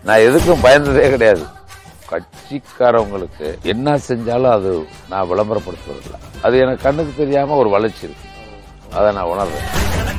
நான் எதுக்கும் பயந்ததே கிடையாது கட்சிக்காரவங்களுக்கு என்ன செஞ்சாலும் அது நான் விளம்பரப்படுத்துவதில்லை அது எனக்கு கண்ணுக்கு தெரியாம ஒரு வளர்ச்சி இருக்கு அதை நான் உணர்றேன்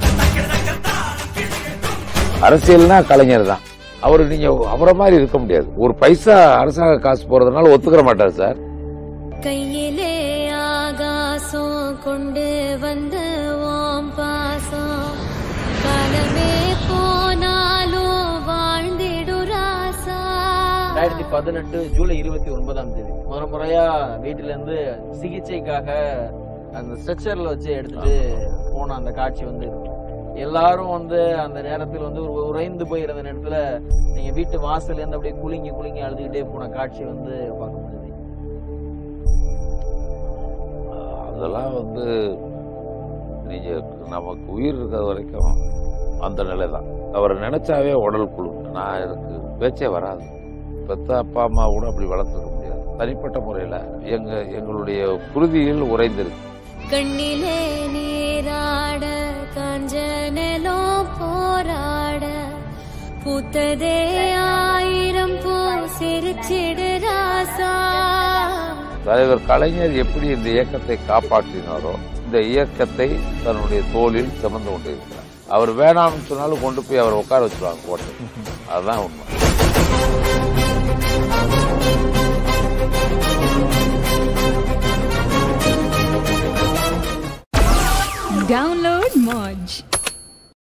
அரசியல்னா கலைஞர் தான் அவர் நீங்க அவரை மாதிரி இருக்க முடியாது ஒரு பைசா அரசாங்க காசு போறதுனால ஒத்துக்கிற மாட்டார் சார் கையிலே ஆகாசம் கொண்டு வந்த ஓம் பாசம் காலமே போனாலும் வாழ்ந்திடு ராசா ரெண்டாயிரத்தி பதினெட்டு ஜூலை இருபத்தி ஒன்பதாம் தேதி முறை முறையா வீட்டுல இருந்து சிகிச்சைக்காக அந்த ஸ்ட்ரெச்சர்ல வச்சு எடுத்துட்டு போன அந்த காட்சி வந்து இருக்கு. எல்லாரும் வந்து அந்த நேரத்தில் வந்து ஒரு உறைந்து போயிருந்த நேரத்துல நீங்க வீட்டு வாசல்ல இருந்து அப்படியே குலுங்கி குலுங்கி அழுதுகிட்டே போன காட்சி வந்து பார்க்க முடியுது அதெல்லாம் வந்து நீங்க நமக்கு உயிர் இருக்கிற வரைக்கும் அந்த நிலை தான் அவரை நினைச்சாவே உடல் குழும் நான் எனக்கு பேச்சே வராது பெத்த அப்பா அம்மா கூட அப்படி வளர்த்துக்க முடியாது தனிப்பட்ட முறையில் எங்க எங்களுடைய குருதியில் உறைந்திருக்கு கண்ணிலே நீராட காஞ்சனலோ போராட பூத்ததே ஆயிரம் பூ சிரிச்சிடு ராசா தலைவர் கலைஞர் எப்படி இந்த இயக்கத்தை காப்பாற்றினாரோ இந்த இயக்கத்தை தன்னுடைய தோளில் சுமந்து கொண்டிருக்கிறார் அவர் வேணாம்னு சொன்னாலும் கொண்டு போய் அவரை உட்கார வச்சிருவாங்க கோட்டை அதுதான் உண்மை Download Moj.